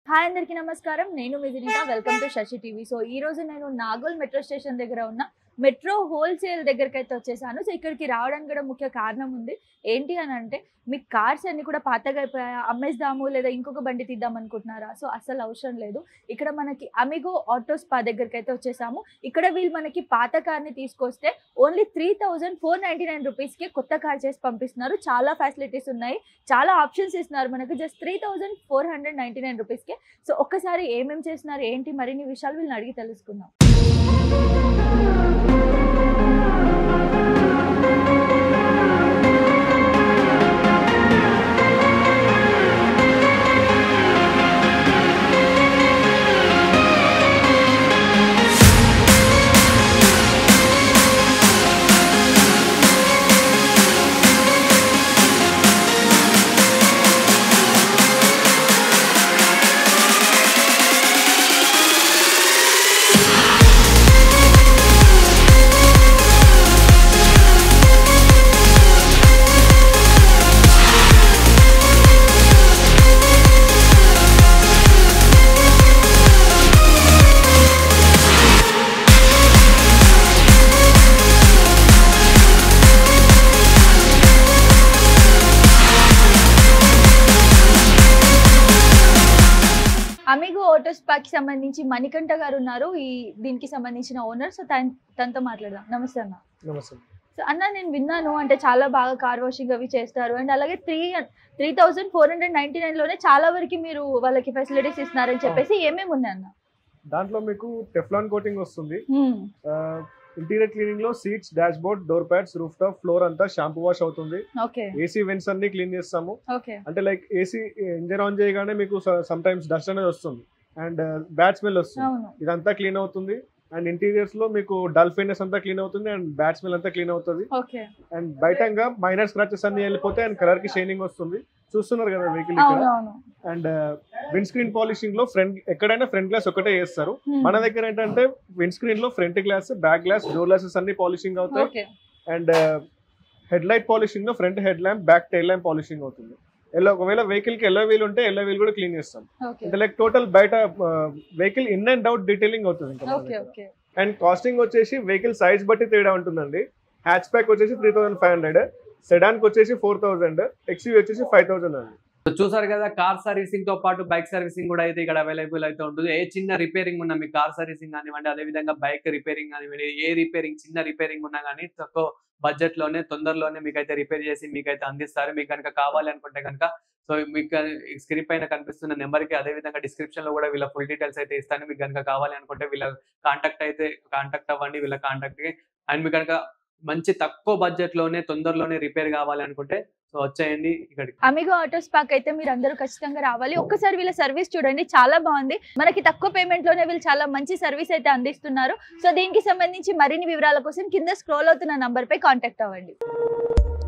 Hi అందరికీ నమస్కారం నేను Mijinitha welcome to Shashi TV so ఈ రోజు నేను నాగోల్ మెట్రో స్టేషన్ దగ్గర ఉన్న మెట్రో హోల్సేల్ దగ్గరికి అయితే వచ్చేసాను సో ఇక్కడికి రావడానికి కూడా ముఖ్య కారణం ఉంది ఏంటి అని అంటే మీ కార్స్ అన్ని కూడా పాతగా అయిపోయాయా అమ్మేద్దాము లేదా ఇంకొక బండి తీద్దాం అనుకుంటున్నారా సో అసలు అవసరం లేదు ఇక్కడ మనకి అమిగో ఆటో స్పా దగ్గరికి అయితే వచ్చేసాము ఇక్కడ వీళ్ళు మనకి పాత కార్ని తీసుకొస్తే only three thousand four ninety nine రూపీస్కి కొత్త కార్ చేసి పంపిస్తున్నారు చాలా ఫెసిలిటీస్ ఉన్నాయి చాలా ఆప్షన్స్ ఇస్తున్నారు మనకు just three thousand four hundred ninety nine రూపీస్కి సో ఒక్కసారి ఏమేమి చేస్తున్నారు ఏంటి మరిన్ని విషయాలు వీళ్ళని అడిగి తెలుసుకుందాం అమిగో ఆటో స్పాకి సంబంధించి మణికంఠ గారు ఉన్నారు ఈ దీనికి సంబంధించిన ఓనర్ సో తన తనతో మాట్లాడదాం నమస్తే అన్న నమస్తే సో అన్న నేను విన్నాను అంటే చాలా బాగా కార్ వాషింగ్ అవి చేస్తారు అండ్ అలాగే three three thousand four hundred ninety nine లోనే చాలా వరకు మీరు వాళ్ళకి ఫెసిలిటీస్ ఇస్తున్నారని చెప్పేసి ఏమేమి ఉన్నాయి అన్న దాంట్లో మీకు టెఫ్లాన్ కోటింగ్ వస్తుంది ఇంటీరియర్ క్లీనింగ్ లో seats dashboard door pads roof top floor అంతా షాంపూ వాష్ అవుతుంది ఓకే ఏసీ వెంట్స్ అన్ని క్లీన్ చేస్తాము ఓకే అంటే లైక్ ఏసీ ఇంజన్ ఆన్ చేయగానే మీకు సమ్ టైమ్స్ డస్ట్ అనేది వస్తుంది అండ్ బ్యాడ్ స్మెల్ వస్తుంది అవును ఇదంతా క్లీన్ అవుతుంది అండ్ ఇంటీరియర్స్ లో మీకు డల్ ఫిట్నెస్ అంతా క్లీన్ అవుతుంది అండ్ బ్యాడ్ స్మెల్ అంతా క్లీన్ అవుతుంది ఓకే అండ్ బయటంగా మైనర్ స్క్రాచెస్ అన్ని వెళ్ళిపోతే అండ్ కలర్ కి షైనింగ్ వస్తుంది చూస్తున్నారు కదా వెహికల్ అవును ఇక్కడ అవును అండ్ విండ్ స్క్రీన్ పాలిషింగ్ లో ఫ్రంట్ ఎక్కడైనా ఫ్రంట్ గ్లాస్ ఒకటే చేస్తారు Hmm. మన దగ్గర ఏంటంటే విండ్ స్క్రీన్ లో front glass back glass door glasses అన్ని పాలిషింగ్ అవుతాయి okay and headlight polishing లో front headlamp back tail lamp polishing అవుతుంది ఎల్లో ఒకవేళ వెహికల్ కి ఎల్లో వీల్ ఉంటే ఎల్లో వీల్ కూడా క్లీన్ చేస్తాం ఓకే అంటే లైక్ టోటల్ బయట vehicle in and out detailing అవుతుంది ఓకే ఓకే అండ్ కాస్టింగ్ వచ్చేసి వెహికల్ సైజ్ బట్టి తేడా ఉంటుందండి హ్యాచ్ బ్యాక్ వచ్చేసి three thousand five hundred sedan కి వచ్చేసి ఫోర్ థౌసండ్ ఎక్స్యూ వచ్చేసి ఫైవ్ థౌసండ్ అండి సో చూసారు కదా కార్ సర్వీసింగ్ తో పాటు బైక్ సర్వీసింగ్ కూడా అయితే ఇక్కడ అవైలబుల్ అయితే ఉంటుంది ఏ చిన్న రిపేరింగ్ ఉన్నా మీ కార్ సర్వీసింగ్ కానివ్వండి అదే విధంగా బైక్ రిపేరింగ్ కానివ్వండి ఏ రిపేరింగ్ చిన్న రిపేరింగ్ ఉన్నా కానీ తక్కువ బడ్జెట్ లోనే తొందరలోనే మీకు అయితే రిపేర్ చేసి మీకు అయితే అందిస్తారు మీకు కనుక కావాలి అనుకుంటే కనుక సో మీకు స్క్రీన్ పైన కనిపిస్తున్న నెంబర్ కి అదే విధంగా డిస్క్రిప్షన్ లో కూడా వీళ్ళ ఫుల్ డీటెయిల్స్ అయితే ఇస్తాను మీకు కనుక కావాలి అనుకుంటే వీళ్ళ కాంటాక్ట్ అయితే కాంటాక్ట్ అవ్వండి వీళ్ళ కాంటాక్ట్ కి అండ్ మీకు కనుక మంచి తక్కువ బడ్జెట్ లోనే తొందరలోనే రిపేర్ కావాలి అనుకుంటే సో వచ్చేయండి ఇక్కడికి అమిగో ఆటో స్పాక్ అయితే మీరు అందరూ ఖచ్చితంగా రావాలి ఒక్కసారి వీళ్ళ సర్వీస్ చూడండి చాలా బాగుంది మనకి తక్కువ పేమెంట్ లోనే వీళ్ళు చాలా మంచి సర్వీస్ అయితే అందిస్తున్నారు సో దీనికి సంబంధించి మరిన్ని వివరాల కోసం కింద స్క్రోల్ అవుతున్న నంబర్ పై కాంటాక్ట్ అవ్వండి